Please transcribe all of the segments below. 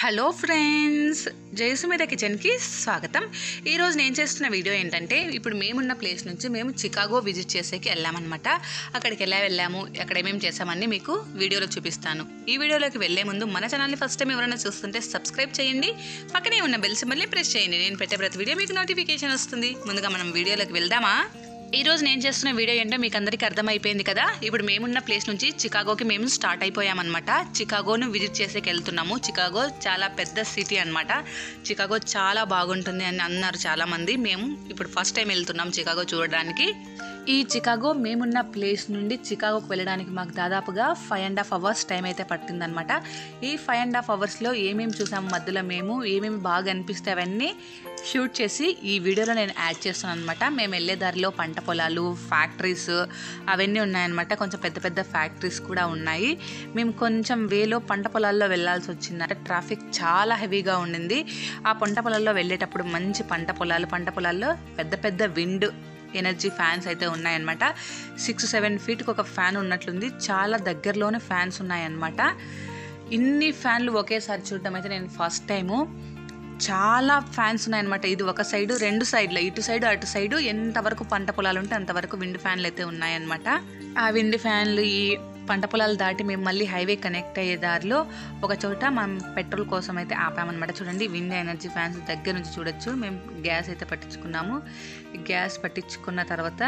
hello friends జయసుమేధ కిచెన్కి స్వాగతం ఈరోజు నేను చేస్తున్న వీడియో ఏంటంటే ఇప్పుడు మేమున్న ప్లేస్ నుంచి మేము చికాగో విజిట్ చేసేకి వెళ్ళామన్నమాట అక్కడికి ఎలా వెళ్ళాము అక్కడ ఏమేమి చేసామని మీకు వీడియోలో చూపిస్తాను ఈ వీడియోలోకి వెళ్ళే ముందు మన ఛానల్ని ఫస్ట్ టైం ఎవరైనా చూస్తుంటే సబ్స్క్రైబ్ చేయండి పక్కనే ఉన్న బెల్ సింబల్ని ప్రెస్ చేయండి నేను పెట్టే ప్రతి వీడియో మీకు నోటిఫికేషన్ వస్తుంది ముందుగా మనం వీడియోలోకి వెళ్దామా ఈ రోజు నేను చేస్తున్న వీడియో ఏంటో మీకు అందరికీ అర్థమైపోయింది కదా ఇప్పుడు మేమున్న ప్లేస్ నుంచి చికాగోకి మేము స్టార్ట్ అయిపోయామన్నమాట చికాగోను విజిట్ చేసేకి వెళ్తున్నాము చికాగో చాలా పెద్ద సిటీ అన్నమాట చికాగో చాలా బాగుంటుంది అని అన్నారు చాలా మంది మేము ఇప్పుడు ఫస్ట్ టైం వెళ్తున్నాం చికాగో చూడడానికి ఈ చికాగో మేమున్న ప్లేస్ నుండి చికాగోకి వెళ్ళడానికి మాకు దాదాపుగా five and half hours time అయితే పట్టిందనమాట ఈ ఫైవ్ అండ్ హాఫ్ అవర్స్లో ఏమేమి చూసాము మధ్యలో మేము ఏమేమి బాగా అనిపిస్తే అవన్నీ షూట్ చేసి ఈ వీడియోలో నేను యాడ్ చేస్తాను అనమాట మేము వెళ్ళే దారిలో పంట పొలాలు ఫ్యాక్టరీస్ అవన్నీ ఉన్నాయన్నమాట కొంచెం పెద్ద పెద్ద ఫ్యాక్టరీస్ కూడా ఉన్నాయి మేము కొంచెం వేలో పంట పొలాల్లో వెళ్ళాల్సి వచ్చిందంటే ట్రాఫిక్ చాలా హెవీగా ఉండింది ఆ పంట పొలాల్లో వెళ్ళేటప్పుడు మంచి పంట పొలాలు పంట పొలాల్లో పెద్ద పెద్ద విండ్ ఎనర్జీ ఫ్యాన్స్ అయితే ఉన్నాయన్నమాట సిక్స్ సెవెన్ ఫీట్కి ఒక ఫ్యాన్ ఉన్నట్లుంది చాలా దగ్గరలోనే ఫ్యాన్స్ ఉన్నాయన్నమాట ఇన్ని ఫ్యాన్లు ఒకేసారి చూడటం అయితే నేను ఫస్ట్ టైము చాలా ఫ్యాన్స్ ఉన్నాయన్నమాట ఇది ఒక సైడు రెండు సైడ్ల ఇటు సైడు అటు సైడు ఎంతవరకు పంట పొలాలు ఉంటే అంతవరకు విండ్ ఫ్యాన్లు అయితే ఉన్నాయన్నమాట ఆ విండ్ ఫ్యాన్లు ఈ పంట పొలాలు దాటి మేము మళ్ళీ హైవే కనెక్ట్ అయ్యే దారిలో ఒక చోట మనం పెట్రోల్ కోసం అయితే ఆపామన్నమాట చూడండి విండ్ ఎనర్జీ ఫ్యాన్స్ దగ్గర నుంచి చూడొచ్చు మేము గ్యాస్ అయితే పట్టించుకున్నాము గ్యాస్ పట్టించుకున్న తర్వాత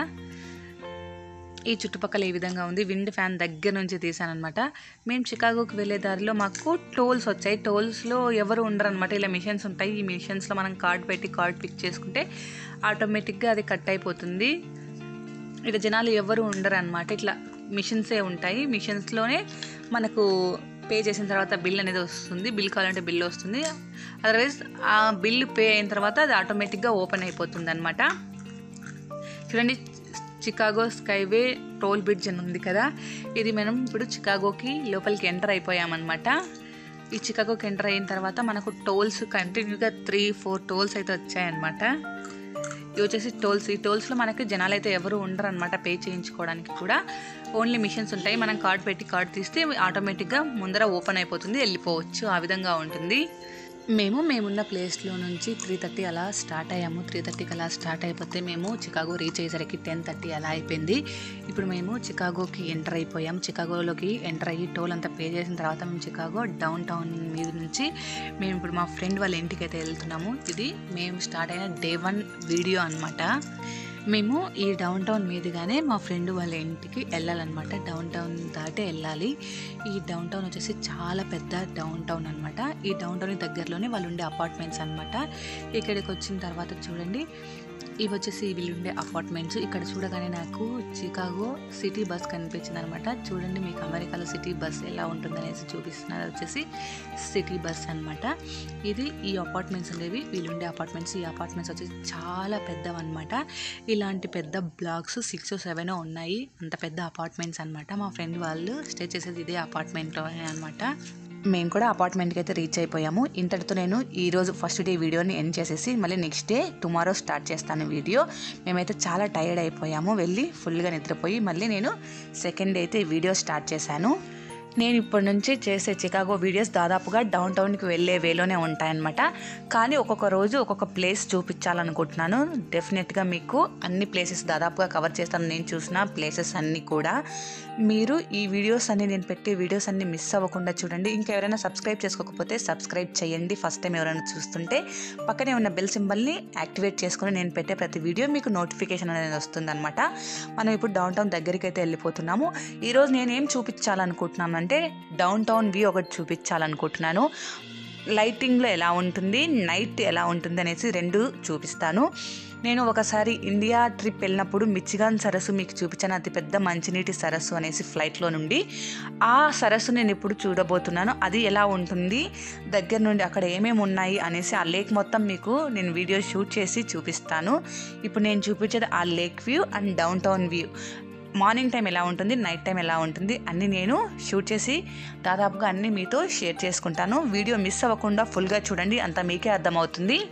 ఈ చుట్టుపక్కల ఏ విధంగా ఉంది విండ్ ఫ్యాన్ దగ్గర నుంచి తీసానమాట మేము చికాగోకి వెళ్ళే దారిలో మాకు టోల్స్ వచ్చాయి టోల్స్లో ఎవరు ఉండరు అనమాట ఇలా మిషన్స్ ఉంటాయి ఈ మిషన్స్లో మనం కార్డ్ పెట్టి కార్డ్ పిక్ చేసుకుంటే ఆటోమేటిక్గా అది కట్ అయిపోతుంది ఇక జనాలు ఎవరు ఉండరు అనమాట ఇట్లా మిషన్సే ఉంటాయి మిషన్స్లోనే మనకు పే చేసిన తర్వాత బిల్ అనేది వస్తుంది బిల్ కావాలంటే బిల్ వస్తుంది అదర్వైజ్ ఆ బిల్ పే అయిన తర్వాత అది ఆటోమేటిక్గా ఓపెన్ అయిపోతుంది అనమాట చూడండి చికాగో స్కైవే టోల్ బ్రిడ్జ్ అని ఉంది కదా ఇది మనం ఇప్పుడు చికాగోకి లోపలికి ఎంటర్ అయిపోయామన్నమాట ఈ చికాగోకి ఎంటర్ అయిన తర్వాత మనకు టోల్స్ కంటిన్యూగా త్రీ ఫోర్ టోల్స్ అయితే వచ్చాయన్నమాట ఇవి వచ్చేసి టోల్స్ ఈ టోల్స్లో మనకి జనాలు అయితే ఎవరు ఉండరు అనమాట పే చేయించుకోవడానికి కూడా ఓన్లీ మిషన్స్ ఉంటాయి మనం కార్డ్ పెట్టి కార్డ్ తీస్తే ఆటోమేటిక్గా ముందర ఓపెన్ అయిపోతుంది వెళ్ళిపోవచ్చు ఆ విధంగా ఉంటుంది మేము మేమున్న ప్లేస్లో నుంచి త్రీ థర్టీ అలా స్టార్ట్ అయ్యాము త్రీ థర్టీకి అలా స్టార్ట్ అయిపోతే మేము చికాగో రీచ్ అయ్యేసరికి టెన్ థర్టీ అలా అయిపోయింది ఇప్పుడు మేము చికాగోకి ఎంటర్ అయిపోయాం చికాగోలోకి ఎంటర్ అయ్యి టోల్ అంతా పే చేసిన తర్వాత మేము చికాగో డౌన్ టౌన్ మీద నుంచి మేము ఇప్పుడు మా ఫ్రెండ్ వాళ్ళ ఇంటికి అయితే వెళ్తున్నాము ఇది మేము స్టార్ట్ అయిన డే వన్ వీడియో అనమాట మేము ఈ డౌన్ టౌన్ మీదుగానే మా ఫ్రెండ్ వాళ్ళ ఇంటికి వెళ్ళాలన్నమాట డౌన్ టౌన్ దాటే వెళ్ళాలి ఈ డౌన్ టౌన్ వచ్చేసి చాలా పెద్ద డౌన్ టౌన్ అనమాట ఈ డౌన్ టౌన్ దగ్గరలోనే వాళ్ళు ఉండే అపార్ట్మెంట్స్ అనమాట ఇక్కడికి వచ్చిన తర్వాత చూడండి ఇవి వచ్చేసి వీళ్ళు ఉండే అపార్ట్మెంట్స్ ఇక్కడ చూడగానే నాకు చికాగో సిటీ బస్ కనిపించింది అనమాట చూడండి మీకు అమెరికాలో సిటీ బస్ ఎలా ఉంటుందనేసి చూపిస్తున్నారు అది వచ్చేసి సిటీ బస్ అనమాట ఇది ఈ అపార్ట్మెంట్స్ ఉండేవి వీళ్ళు ఉండే అపార్ట్మెంట్స్ ఈ అపార్ట్మెంట్స్ వచ్చేసి చాలా పెద్దవన్నమాట ఇలాంటి పెద్ద బ్లాక్స్ సిక్స్ సెవెన్ ఉన్నాయి అంత పెద్ద అపార్ట్మెంట్స్ అనమాట మా ఫ్రెండ్ వాళ్ళు స్టే చేసేది ఇదే అపార్ట్మెంట్లోనే అనమాట మేము కూడా అపార్ట్మెంట్కి అయితే రీచ్ అయిపోయాము ఇంతటితో నేను ఈరోజు ఫస్ట్ డే వీడియోని ఎండ్ చేసేసి మళ్ళీ నెక్స్ట్ డే టుమారో స్టార్ట్ చేస్తాను వీడియో మేమైతే చాలా టైర్డ్ అయిపోయాము వెళ్ళి ఫుల్గా నిద్రపోయి మళ్ళీ నేను సెకండ్ డే అయితే ఈ వీడియో స్టార్ట్ చేశాను నేను ఇప్పటి నుంచి చేసే చికాగో వీడియోస్ దాదాపుగా డౌన్ టౌన్కి వెళ్ళే వేలోనే ఉంటాయన్నమాట కానీ ఒక్కొక్క రోజు ఒక్కొక్క ప్లేస్ చూపించాలనుకుంటున్నాను డెఫినెట్గా మీకు అన్ని ప్లేసెస్ దాదాపుగా కవర్ చేస్తాను నేను చూసిన ప్లేసెస్ అన్నీ కూడా మీరు ఈ వీడియోస్ అన్ని నేను పెట్టే వీడియోస్ అన్ని మిస్ అవ్వకుండా చూడండి ఇంకా ఎవరైనా సబ్స్క్రైబ్ చేసుకోకపోతే సబ్స్క్రైబ్ చేయండి ఫస్ట్ టైం ఎవరైనా చూస్తుంటే పక్కనే ఉన్న బెల్ సింబల్ని యాక్టివేట్ చేసుకుని నేను పెట్టే ప్రతి వీడియో మీకు నోటిఫికేషన్ అనేది వస్తుందన్నమాట మనం ఇప్పుడు డౌన్ టౌన్ దగ్గరికి అయితే వెళ్ళిపోతున్నాము ఈరోజు నేను ఏం చూపించాలనుకుంటున్నాను అంటే డౌన్ టౌన్ వ్యూ ఒకటి చూపించాలనుకుంటున్నాను లైటింగ్లో ఎలా ఉంటుంది నైట్ ఎలా ఉంటుంది అనేసి రెండు చూపిస్తాను నేను ఒకసారి ఇండియా ట్రిప్ వెళ్ళినప్పుడు మిచిగాన్ సరస్సు మీకు చూపించాను అతి పెద్ద మంచినీటి సరస్సు అనేసి ఫ్లైట్లో నుండి ఆ సరస్సు నేను ఇప్పుడు చూడబోతున్నాను అది ఎలా ఉంటుంది దగ్గర నుండి అక్కడ ఏమేమి ఉన్నాయి అనేసి ఆ లేక్ మొత్తం మీకు నేను వీడియో షూట్ చేసి చూపిస్తాను ఇప్పుడు నేను చూపించేది ఆ lake view and downtown view morning time ఎలా ఉంటుంది నైట్ టైం ఎలా ఉంటుంది అన్నీ నేను షూట్ చేసి దాదాపుగా అన్నీ మీతో షేర్ చేసుకుంటాను వీడియో మిస్ అవ్వకుండా ఫుల్గా చూడండి అంత మీకే అర్థమవుతుంది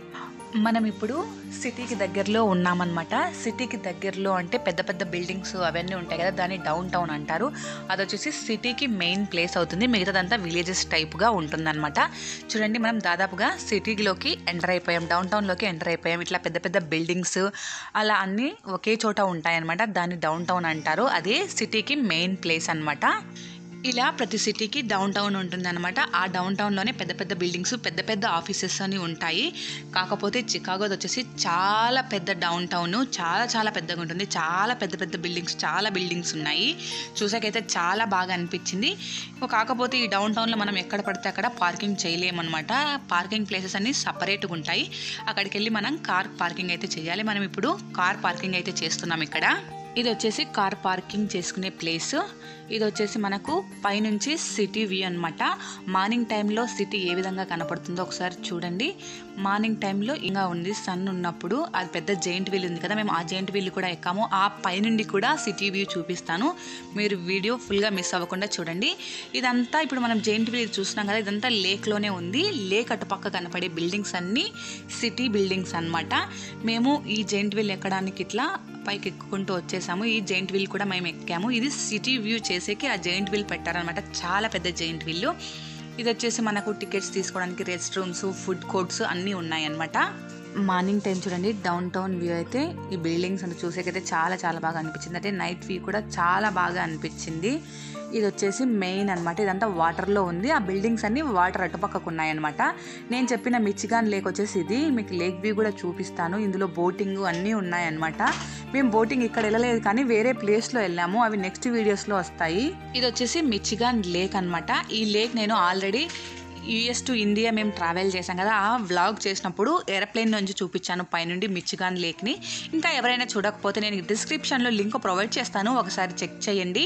మనం ఇప్పుడు సిటీకి దగ్గరలో ఉన్నామన్నమాట సిటీకి దగ్గరలో అంటే పెద్ద పెద్ద బిల్డింగ్స్ అవన్నీ ఉంటాయి కదా దాన్ని డౌన్ టౌన్ అంటారు అది వచ్చేసి సిటీకి మెయిన్ ప్లేస్ అవుతుంది మిగతాదంతా విలేజెస్ టైప్గా ఉంటుందన్నమాట చూడండి మనం దాదాపుగా సిటీలోకి ఎంటర్ అయిపోయాం డౌన్ టౌన్లోకి ఎంటర్ అయిపోయాం ఇట్లా పెద్ద పెద్ద బిల్డింగ్స్ అలా అన్నీ ఒకే చోట ఉంటాయన్నమాట దాన్ని డౌన్ టౌన్ అంటారు అదే సిటీకి మెయిన్ ప్లేస్ అన్నమాట ఇలా ప్రతి సిటీకి డౌన్ టౌన్ ఉంటుందన్నమాట ఆ డౌన్ టౌన్లోనే పెద్ద పెద్ద బిల్డింగ్స్ పెద్ద పెద్ద ఆఫీసెస్ అని ఉంటాయి కాకపోతే చికాగోది వచ్చేసి చాలా పెద్ద డౌన్ టౌన్ చాలా చాలా పెద్దగా ఉంటుంది చాలా పెద్ద పెద్ద బిల్డింగ్స్ చాలా బిల్డింగ్స్ ఉన్నాయి చూసాకైతే చాలా బాగా అనిపించింది కాకపోతే ఈ డౌన్ టౌన్లో మనం ఎక్కడ పడితే అక్కడ పార్కింగ్ చేయలేమన్నమాట పార్కింగ్ ప్లేసెస్ అన్ని సపరేట్గా ఉంటాయి అక్కడికి వెళ్ళి మనం కార్ పార్కింగ్ అయితే చేయాలి మనం ఇప్పుడు కార్ పార్కింగ్ అయితే చేస్తున్నాం ఇక్కడ ఇది వచ్చేసి కార్ పార్కింగ్ చేసుకునే ప్లేస్ ఇది వచ్చేసి మనకు పైనుంచి సిటీ వ్యూ అనమాట మార్నింగ్ టైంలో సిటీ ఏ విధంగా కనపడుతుందో ఒకసారి చూడండి మార్నింగ్ టైంలో ఇంకా ఉంది సన్ ఉన్నప్పుడు అది పెద్ద జైంట్ వీల్ ఉంది కదా మేము ఆ జైంట్ వీల్ కూడా ఎక్కాము ఆ పైనుండి కూడా సిటీ వ్యూ చూపిస్తాను మీరు వీడియో ఫుల్గా మిస్ అవ్వకుండా చూడండి ఇదంతా ఇప్పుడు మనం జైంట్ వీల్ చూస్తున్నాం కదా ఇదంతా లేక్లోనే ఉంది లేక్ అటుపక్క కనపడే బిల్డింగ్స్ అన్నీ సిటీ బిల్డింగ్స్ అన్నమాట మేము ఈ జైంట్ వీల్ ఎక్కడానికి ఇట్లా పైకి ఎక్కుకుంటూ వచ్చేసాము ఈ జైంట్ వీల్ కూడా మేము ఎక్కాము ఇది సిటీ వ్యూ చేసేకి ఆ జైంట్ వీల్ పెట్టారనమాట చాలా పెద్ద జైంట్ వీల్ ఇది వచ్చేసి మనకు టికెట్స్ తీసుకోవడానికి రెస్ట్ రూమ్స్ ఫుడ్ కోర్ట్స్ అన్నీ ఉన్నాయన్నమాట మార్నింగ్ టైం చూడండి డౌన్ టౌన్ వ్యూ అయితే ఈ బిల్డింగ్స్ అంతా చూసేకైతే చాలా చాలా బాగా అనిపించింది అంటే నైట్ వ్యూ కూడా చాలా బాగా అనిపించింది ఇది వచ్చేసి మెయిన్ అనమాట ఇదంతా వాటర్లో ఉంది ఆ బిల్డింగ్స్ అన్ని వాటర్ అటుపక్కకు ఉన్నాయన్నమాట నేను చెప్పిన మిచిగాన్ లేక్ వచ్చేసి ఇది మీకు లేక్ వ్యూ కూడా చూపిస్తాను ఇందులో బోటింగ్ అన్నీ ఉన్నాయన్నమాట మేము బోటింగ్ ఇక్కడ వెళ్ళలేదు కానీ వేరే ప్లేస్లో వెళ్ళాము అవి నెక్స్ట్ వీడియోస్లో వస్తాయి ఇది వచ్చేసి మిచిగాన్ లేక్ అనమాట ఈ లేక్ నేను ఆల్రెడీ యుఎస్ టు ఇండియా మేము ట్రావెల్ చేసాం కదా ఆ వ్లాగ్ చేసినప్పుడు ఏరోప్లేన్ నుంచి చూపించాను పైనుండి మిచిగాన్ లేక్ని ఇంకా ఎవరైనా చూడకపోతే నేను డిస్క్రిప్షన్లో లింక్ ప్రొవైడ్ చేస్తాను ఒకసారి చెక్ చేయండి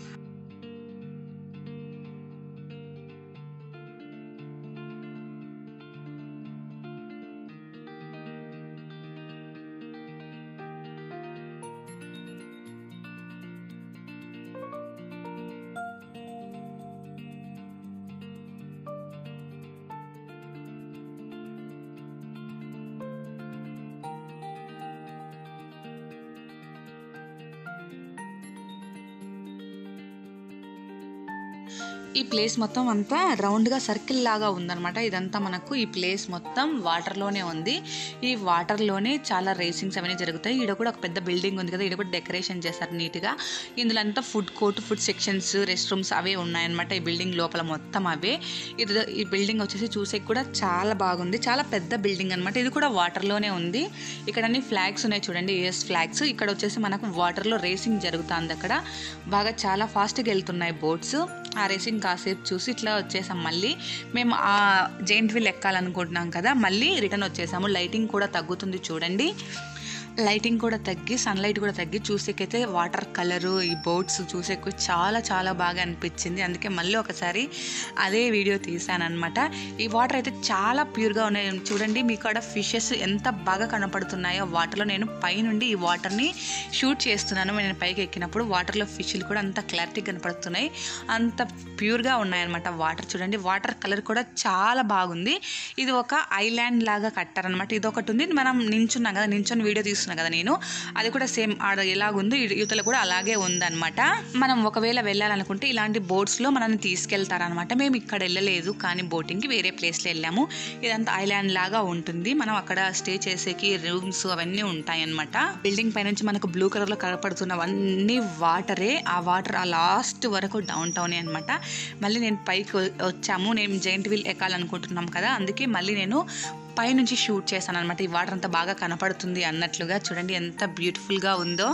ఈ ప్లేస్ మొత్తం అంతా రౌండ్గా సర్కిల్ లాగా ఉందన్నమాట ఇదంతా మనకు ఈ ప్లేస్ మొత్తం వాటర్లోనే ఉంది ఈ వాటర్లోనే చాలా రేసింగ్స్ అవన్నీ జరుగుతాయి ఇక్కడ కూడా ఒక పెద్ద బిల్డింగ్ ఉంది కదా ఇక్కడ కూడా డెకరేషన్ చేశారు నీట్గా ఇందులో అంతా food court food sections restrooms అవే ఉన్నాయన్నమాట ఈ బిల్డింగ్ లోపల మొత్తం అవే ఇది ఈ బిల్డింగ్ వచ్చేసి చూసే కూడా చాలా బాగుంది చాలా పెద్ద బిల్డింగ్ అనమాట ఇది కూడా వాటర్లోనే ఉంది ఇక్కడ అన్ని ఫ్లాగ్స్ ఉన్నాయి చూడండి యుఎస్ ఫ్లాగ్స్ ఇక్కడ వచ్చేసి మనకు వాటర్లో రేసింగ్ జరుగుతుంది అక్కడ బాగా చాలా ఫాస్ట్గా వెళ్తున్నాయి బోట్స్ ఆ రేసింగ్ కాసేపు చూసి ఇట్లా వచ్చేసాం మళ్ళీ మేము ఆ జైంట్ వీల్ ఎక్కాలనుకుంటున్నాం కదా మళ్ళీ రిటర్న్ వచ్చేసాము లైటింగ్ కూడా తగ్గుతుంది చూడండి లైటింగ్ కూడా తగ్గి సన్లైట్ కూడా తగ్గి చూసేకైతే వాటర్ కలరు ఈ బోట్స్ చూసేకు చాలా చాలా బాగా అనిపించింది అందుకే మళ్ళీ ఒకసారి అదే వీడియో తీసానమాట ఈ వాటర్ అయితే చాలా ప్యూర్గా ఉన్నాయి చూడండి మీకు అక్కడ ఫిషెస్ ఎంత బాగా కనపడుతున్నాయో వాటర్లో నేను పైనుండి ఈ వాటర్ని షూట్ చేస్తున్నాను నేను పైకి ఎక్కినప్పుడు వాటర్లో ఫిష్లు కూడా అంత క్లారిటీ కనపడుతున్నాయి అంత ప్యూర్గా ఉన్నాయన్నమాట వాటర్ చూడండి వాటర్ కలర్ కూడా చాలా బాగుంది ఇది ఒక ఐలాండ్ లాగా కట్టారనమాట ఇది ఒకటి ఉంది మనం నించున్నాం కదా నించొని వీడియో తీస్తున్నాం కదా నేను అది కూడా సేమ్ ఆడ ఎలాగుందో ఇ- యువతల కూడా అలాగే ఉందన్నమాట మనం ఒకవేళ వెళ్ళాలనుకుంటే ఇలాంటి బోట్స్లో మనల్ని తీసుకెళ్తారనమాట మేము ఇక్కడ వెళ్ళలేదు కానీ బోటింగ్కి వేరే ప్లేస్లో వెళ్ళాము ఇదంతా ఐలాండ్ లాగా ఉంటుంది మనం అక్కడ స్టే చేసేకి రూమ్స్ అవన్నీ ఉంటాయన్నమాట బిల్డింగ్ పైనుంచి మనకు బ్లూ కలర్లో కనపడుతున్నవన్నీ వాటరే ఆ వాటర్ ఆ లాస్ట్ వరకు డౌన్ టౌనే అనమాట మళ్ళీ నేను పైకి వ- వచ్చాము నేను జైంట్ వీల్ ఎక్కాలనుకుంటున్నాం కదా అందుకే మళ్ళీ నేను పైనుంచి షూట్ చేశాను అనమాట ఈ వాటర్ అంతా బాగా కనపడుతుంది అన్నట్లుగా చూడండి ఎంత బ్యూటిఫుల్గా ఉందో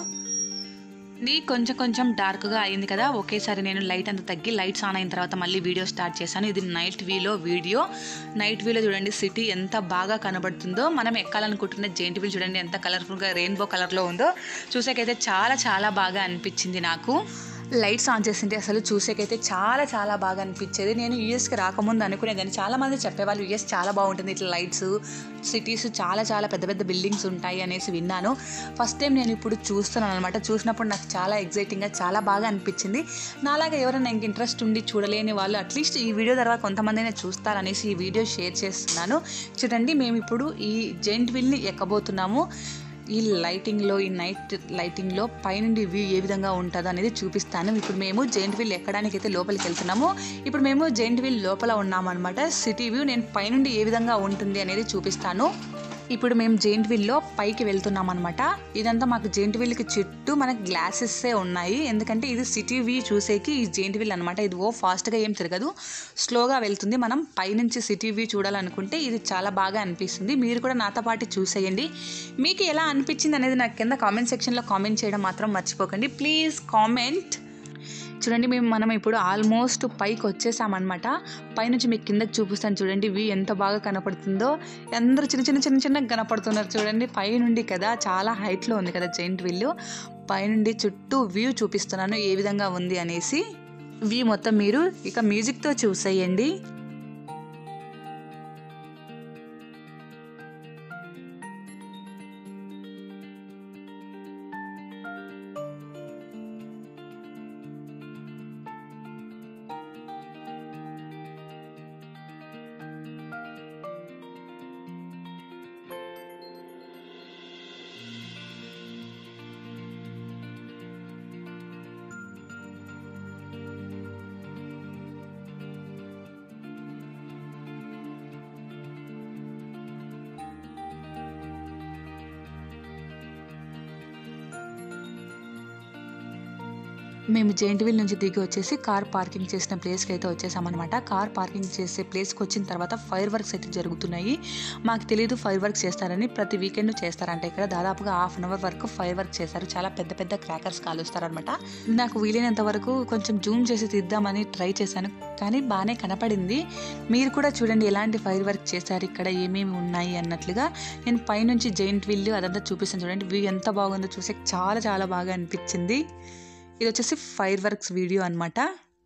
ఇది కొంచెం కొంచెం డార్క్గా అయింది కదా ఒకేసారి నేను లైట్ అంతా తగ్గి లైట్స్ ఆన్ అయిన తర్వాత మళ్ళీ వీడియో స్టార్ట్ చేశాను ఇది నైట్ వ్యూలో వీడియో నైట్ వ్యూలో చూడండి సిటీ ఎంత బాగా కనబడుతుందో మనం ఎక్కాలనుకుంటున్న జెయింట్ వీల్ చూడండి ఎంత కలర్ఫుల్గా రెయిన్బో కలర్లో ఉందో చూసాకైతే చాలా చాలా బాగా అనిపించింది నాకు లైట్స్ ఆన్ చేసింటే అసలు చూసేకైతే చాలా చాలా బాగా అనిపించేది నేను యూఎస్కి రాకముందు అనుకునేదాన్ని చాలామంది చెప్పేవాళ్ళు యూఎస్ చాలా బాగుంటుంది ఇట్లా లైట్స్ సిటీస్ చాలా చాలా పెద్ద పెద్ద బిల్డింగ్స్ ఉంటాయి అనేసి విన్నాను ఫస్ట్ టైం నేను ఇప్పుడు చూస్తున్నాను అనమాట చూసినప్పుడు నాకు చాలా ఎగ్జైటింగ్గా చాలా బాగా అనిపించింది నాలాగా ఎవరైనా ఇంక ఇంట్రెస్ట్ ఉండి చూడలేని వాళ్ళు అట్లీస్ట్ ఈ వీడియో తర్వాత కొంతమందినే చూస్తారనేసి ఈ వీడియో షేర్ చేస్తున్నాను చూడండి మేము ఇప్పుడు ఈ జెంట్ విల్ని ఎక్కబోతున్నాము ఈ లైటింగ్లో ఈ నైట్ లైటింగ్లో పైనుండి వ్యూ ఏ విధంగా ఉంటుందో అనేది చూపిస్తాను ఇప్పుడు మేము జెయింట్ వీల్ ఎక్కడానికి అయితే లోపలికి వెళ్తున్నాము ఇప్పుడు మేము జెయింట్ వీల్ లోపల ఉన్నామన్నమాట సిటీ వ్యూ నేను పైనుండి ఏ విధంగా ఉంటుంది అనేది చూపిస్తాను ఇప్పుడు మేము జెయింట్ వీల్లో పైకి వెళ్తున్నాం అనమాట ఇదంతా మాకు జెయింట్ వీల్కి చుట్టూ మనకి గ్లాసెస్సే ఉన్నాయి ఎందుకంటే ఇది సిటీ వ్యూ చూసేకి ఈ జెయింట్ వీల్ అనమాట ఇది ఓ ఫాస్ట్గా ఏం తిరగదు స్లోగా వెళ్తుంది మనం పైనుంచి సిటీ వ్యూ చూడాలనుకుంటే ఇది చాలా బాగా అనిపిస్తుంది మీరు కూడా నాతో పాటు చూసేయండి మీకు ఎలా అనిపించింది అనేది నాకు కింద కామెంట్ సెక్షన్లో కామెంట్ చేయడం మాత్రం మర్చిపోకండి ప్లీజ్ కామెంట్ చూడండి మేము మనం ఇప్పుడు ఆల్మోస్ట్ పైకి వచ్చేసామన్నమాట పైనుంచి మీకు కిందకి చూపిస్తాను చూడండి వ్యూ ఎంత బాగా కనపడుతుందో అందరూ చిన్న చిన్న చిన్న చిన్నగా కనపడుతున్నారు చూడండి పైనుండి కదా చాలా హైట్లో ఉంది కదా జెయింట్ విల్లు పైనుండి చుట్టూ వ్యూ చూపిస్తున్నాను ఏ విధంగా ఉంది అనేసి వ్యూ మొత్తం మీరు ఇక మ్యూజిక్తో చూసేయండి మేము జెయింట్ వీల్ నుంచి దిగి వచ్చేసి కార్ పార్కింగ్ చేసిన ప్లేస్కి అయితే వచ్చేసామన్నమాట కార్ పార్కింగ్ చేసే ప్లేస్కి వచ్చిన తర్వాత ఫైర్ వర్క్స్ అయితే జరుగుతున్నాయి మాకు తెలియదు ఫైర్ వర్క్స్ చేస్తారని ప్రతి వీకెండ్ చేస్తారంట ఇక్కడ దాదాపుగా హాఫ్ అన్ అవర్ వరకు ఫైర్ వర్క్ చేస్తారు చాలా పెద్ద పెద్ద క్రాకర్స్ కాలుస్తారనమాట నాకు వీలైనంత వరకు కొంచెం జూమ్ చేసి తీద్దామని ట్రై చేశాను కానీ బాగానే కనపడింది మీరు కూడా చూడండి ఎలాంటి ఫైర్ వర్క్ చేశారు ఇక్కడ ఏమేమి ఉన్నాయి అన్నట్లుగా నేను పైనుంచి జెయింట్ విల్లు అదంతా చూపిస్తాను చూడండి వ్యూ ఎంత బాగుందో చూసే చాలా చాలా బాగా అనిపించింది ఇది వచ్చేసి ఫైర్ వర్క్స్ వీడియో అనమాట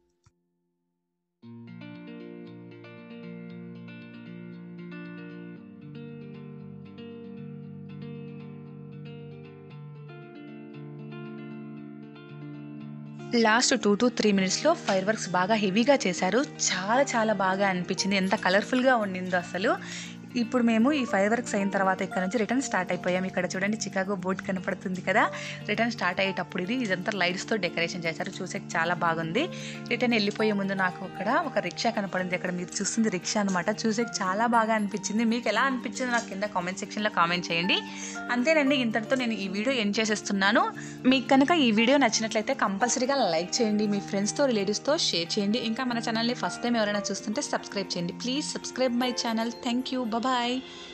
లాస్ట్ టూ టు త్రీ మినిట్స్లో ఫైర్ వర్క్స్ బాగా హెవీగా చేశారు చాలా చాలా బాగా అనిపించింది ఎంత కలర్ఫుల్గా ఉండిందో అసలు ఇప్పుడు మేము ఈ ఫైర్ వర్క్స్ అయిన తర్వాత ఇక్కడ నుంచి రిటర్న్ స్టార్ట్ అయిపోయాం ఇక్కడ చూడండి చికాగో బోట్ కనపడుతుంది కదా రిటర్న్ స్టార్ట్ అయ్యేటప్పుడు ఇది ఇదంతా లైట్స్తో డెకరేషన్ చేశారు చూసే చాలా బాగుంది రిటర్న్ వెళ్ళిపోయే ముందు నాకు అక్కడ ఒక రిక్షా కనపడింది అక్కడ మీరు చూస్తుంది రిక్షా అనమాట చూసే చాలా బాగా అనిపించింది మీకు ఎలా అనిపించిందో నాకు కింద కామెంట్ సెక్షన్లో కామెంట్ చేయండి అంతేనండి ఇంతటితో నేను ఈ వీడియో ఎండ్ చేసేస్తున్నాను మీకు కనుక ఈ వీడియో నచ్చినట్లయితే కంపల్సరీగా లైక్ చేయండి మీ ఫ్రెండ్స్తో రిలేటివ్స్తో షేర్ చేయండి ఇంకా మన ఛానల్ని ఫస్ట్ టైం ఎవరైనా చూస్తుంటే సబ్స్క్రైబ్ చేయండి please subscribe my channel thank you bye